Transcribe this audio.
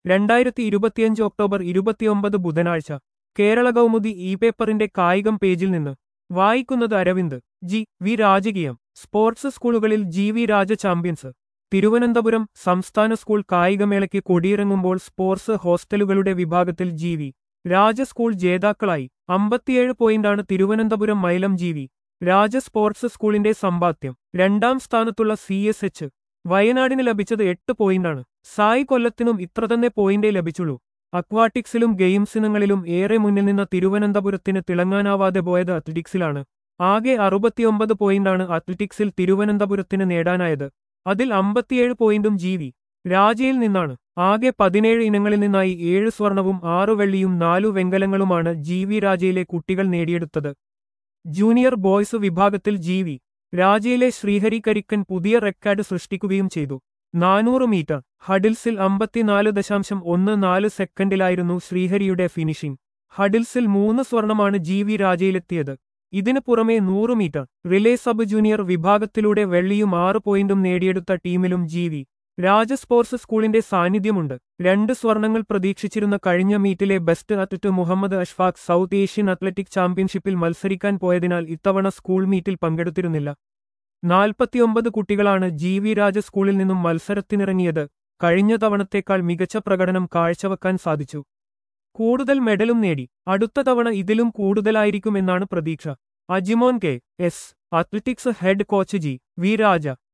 രണ്ടായിരത്തി ഇരുപത്തിയഞ്ച് ഒക്ടോബർ ഇരുപത്തിയൊമ്പത് ബുധനാഴ്ച കേരള കൗമുദി ഇ പേപ്പറിന്റെ കായികം പേജിൽ നിന്ന് വായിക്കുന്നത് അരവിന്ദ് ജി വി രാജകീയം സ്പോർട്സ് സ്കൂളുകളിൽ G V Raja champions Thiruvananthapuram സംസ്ഥാന സ്കൂൾ കായികമേളയ്ക്ക് കൊടിയിറങ്ങുമ്പോൾ സ്പോർട്സ് ഹോസ്റ്റലുകളുടെ വിഭാഗത്തിൽ ജി വി രാജ സ്കൂൾ ജേതാക്കളായി അമ്പത്തിയേഴ് പോയിന്റാണ് Thiruvananthapuram Mylam G V Raja sports സ്കൂളിന്റെ സമ്പാദ്യം രണ്ടാം സ്ഥാനത്തുള്ള സി എസ് എച്ച് വയനാടിന് ലഭിച്ചത് എട്ട് പോയിന്റാണ് സായി കൊല്ലത്തിനും ഇത്ര തന്നെ പോയിന്റേ ലഭിച്ചുള്ളൂ അക്വാട്ടിക്സിലും ഗെയിംസ് ഇനങ്ങളിലും ഏറെ മുന്നിൽ നിന്ന തിരുവനന്തപുരത്തിന് തിളങ്ങാനാവാതെ പോയത് അത്ലറ്റിക്സിലാണ് ആകെ അറുപത്തിയൊമ്പത് പോയിന്റാണ് അത്ലറ്റിക്സിൽ തിരുവനന്തപുരത്തിന് നേടാനായത് അതിൽ അമ്പത്തിയേഴ് പോയിന്റും ജി വി രാജയിൽ നിന്നാണ് ആകെ പതിനേഴ് ഇനങ്ങളിൽ നിന്നായി ഏഴ് സ്വർണവും ആറു വെള്ളിയും നാലു വെങ്കലങ്ങളുമാണ് ജി വി രാജയിലെ കുട്ടികൾ നേടിയെടുത്തത് ജൂനിയർ ബോയ്സ് വിഭാഗത്തിൽ ജി വി രാജയിലെ ശ്രീഹരി കരിക്കൻ പുതിയ റെക്കോർഡ് സൃഷ്ടിക്കുകയും ചെയ്തു നാനൂറ് മീറ്റർ ഹഡിൽസിൽ അമ്പത്തിനാല് ദശാംശം ഒന്ന് നാല് സെക്കൻഡിലായിരുന്നു ശ്രീഹരിയുടെ ഫിനിഷിംഗ് ഹഡിൽസിൽ മൂന്ന് സ്വർണമാണ് ജി വി രാജയിലെത്തിയത് ഇതിനു പുറമെ നൂറ് മീറ്റർ റിലേ സബ് ജൂനിയർ വിഭാഗത്തിലൂടെ വെള്ളിയും ആറ് പോയിന്റും നേടിയെടുത്ത ടീമിലും ജി വി രാജ സ്പോർട്സ് സ്കൂളിന്റെ സാന്നിധ്യമുണ്ട് രണ്ട് സ്വർണങ്ങൾ പ്രതീക്ഷിച്ചിരുന്ന കഴിഞ്ഞ മീറ്റിലെ best athlete Muhammad Ashfaq south Asian athletic ചാമ്പ്യൻഷിപ്പിൽ മത്സരിക്കാൻ പോയതിനാൽ ഇത്തവണ സ്കൂൾ മീറ്റിൽ പങ്കെടുത്തിരുന്നില്ല നാൽപ്പത്തിയൊമ്പത് കുട്ടികളാണ് ജി വി രാജ സ്കൂളിൽ നിന്നും മത്സരത്തിനിറങ്ങിയത് കഴിഞ്ഞ തവണത്തേക്കാൾ മികച്ച പ്രകടനം കാഴ്ചവെക്കാൻ സാധിച്ചു കൂടുതൽ മെഡലും നേടി അടുത്ത തവണ ഇതിലും കൂടുതലായിരിക്കുമെന്നാണ് പ്രതീക്ഷ Ajimon K S athletics head coach G V രാജ